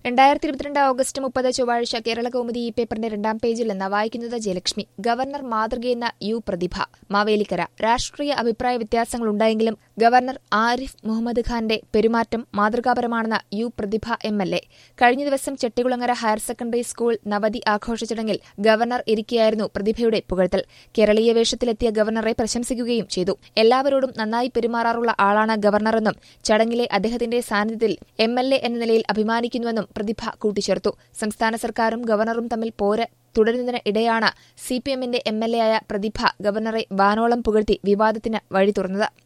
രണ്ടായിരത്തി ഇരുപത്തിരണ്ട് ഓഗസ്റ്റ് മുപ്പത് ചൊവ്വാഴ്ച കേരള കൗമുദി ഈ പേപ്പറിന്റെ രണ്ടാം പേജിൽ നിന്ന് വായിക്കുന്നത് ജയലക്ഷ്മി ഗവർണർ മാതൃകയെന്ന യു പ്രതിഭ മാവേലിക്കര രാഷ്ട്രീയ അഭിപ്രായ വ്യത്യാസങ്ങളുണ്ടായെങ്കിലും ഗവർണർ ആരിഫ് മുഹമ്മദ് ഖാന്റെ പെരുമാറ്റം മാതൃകാപരമാണെന്ന U Prathibha M L A കഴിഞ്ഞ ദിവസം ചെട്ടികുളങ്ങര ഹയർ സെക്കൻഡറി സ്കൂൾ നവതി ആഘോഷ ചടങ്ങിൽ ഗവർണർ ഇരിക്കെയായിരുന്നു പ്രതിഭയുടെ പുകഴ്ത്തൽ കേരളീയ വേഷത്തിലെത്തിയ ഗവർണറെ പ്രശംസിക്കുകയും ചെയ്തു എല്ലാവരോടും നന്നായി പെരുമാറാറുള്ള ആളാണ് ഗവർണറെന്നും ചടങ്ങിലെ അദ്ദേഹത്തിന്റെ സാന്നിധ്യത്തിൽ എം എൽ എ എന്ന നിലയിൽ അഭിമാനിക്കുന്നുവെന്നും പ്രതിഭ കൂട്ടിച്ചേർത്തു സംസ്ഥാന സർക്കാരും ഗവർണറും തമ്മിൽ പോര് തുടരുന്നതിന് ഇടെയാണ് സിപിഎമ്മിന്റെ എം എൽ എ ആയ പ്രതിഭ ഗവർണറെ വാനോളം പുകഴ്ത്തി വിവാദത്തിന് വഴി തുറന്നത്